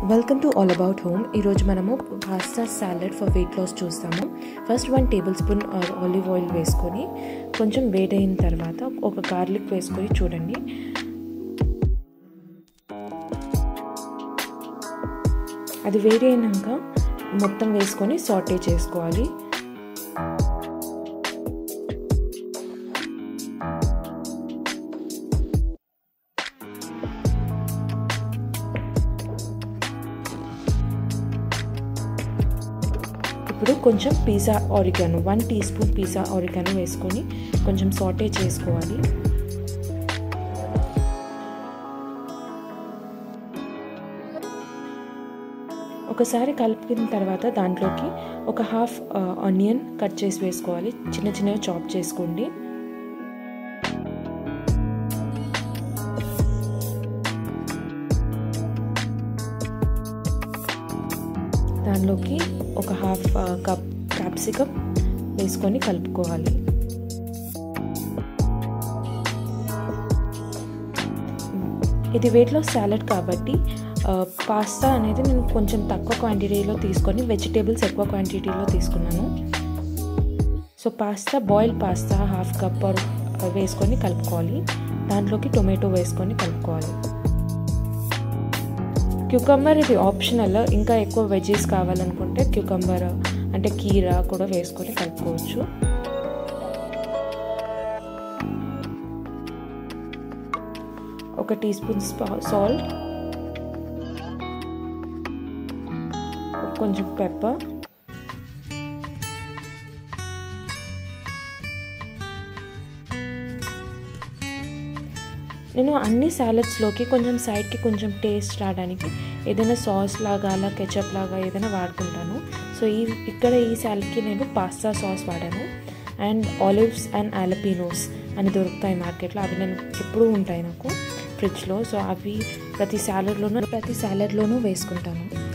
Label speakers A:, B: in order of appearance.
A: welcome to all about home ఈరోజు మనము pasta salad for weight loss చూస్తాము first one tablespoon olive oil వేసుకొని కొంచెం వేడైన తర్వాత ఒక గార్లిక్ వేసుకొని చూడండి అది వేడైనాక మొత్తం వేసుకొని సాటే చేసుకోవాలి ఇప్పుడు కొంచెం pizza oregano one teaspoon pizza oregano వేసుకొని కొంచెం సాటే చేసుకోవాలి ఒకసారి కలిపిన తర్వాత దాంట్లోకి ఒక హాఫ్ ఆనియన్ కట్ చేసి వేసుకోవాలి చిన్న చిన్నగా చాప్ చేసుకోండి దానిలోకి ఒక హాఫ్ కప్ క్యాప్సికమ్ వేసుకొని కలుపుకోవాలి ఇది వెయిట్ లాస్ సాలెడ్ కాబట్టి పాస్తా అనేది నేను కొంచెం తక్కువ క్వాంటిటీలో తీసుకొని వెజిటేబుల్స్ ఎక్కువ క్వాంటిటీలో తీసుకున్నాను so pasta boil pasta half cup వేసుకొని కలుపుకోవాలి దాంట్లోకి టొమాటో వేసుకొని కలుపుకోవాలి క్యూకంబర్ ఇది ఆప్షనల్ ఇంకా ఎక్కువ వెజెస్ కావాలనుకుంటే క్యూకంబర్ అంటే కీరా కూడా వేసుకొని కలుపుకోవచ్చు ఒక టీ స్పూన్ సాల్ట్ కొంచెం పెప్పర్ నేను అన్ని సాలడ్స్లోకి కొంచెం సైడ్కి కొంచెం టేస్ట్ రావడానికి ఏదైనా సాస్ లాగా అలా కెచప్ లాగా ఏదైనా వాడుకుంటాను సో ఈ ఇక్కడ ఈ సాలడ్కి నేను పాస్తా సాస్ వాడాను అండ్ ఆలివ్స్ అండ్ ఆలపీనోస్ అని దొరుకుతాయి మార్కెట్లో అవి నేను ఎప్పుడూ ఉంటాయి నాకు ఫ్రిడ్జ్లో సో అవి ప్రతి సాలడ్లోనూ ప్రతి సాలడ్లోనూ వేసుకుంటాను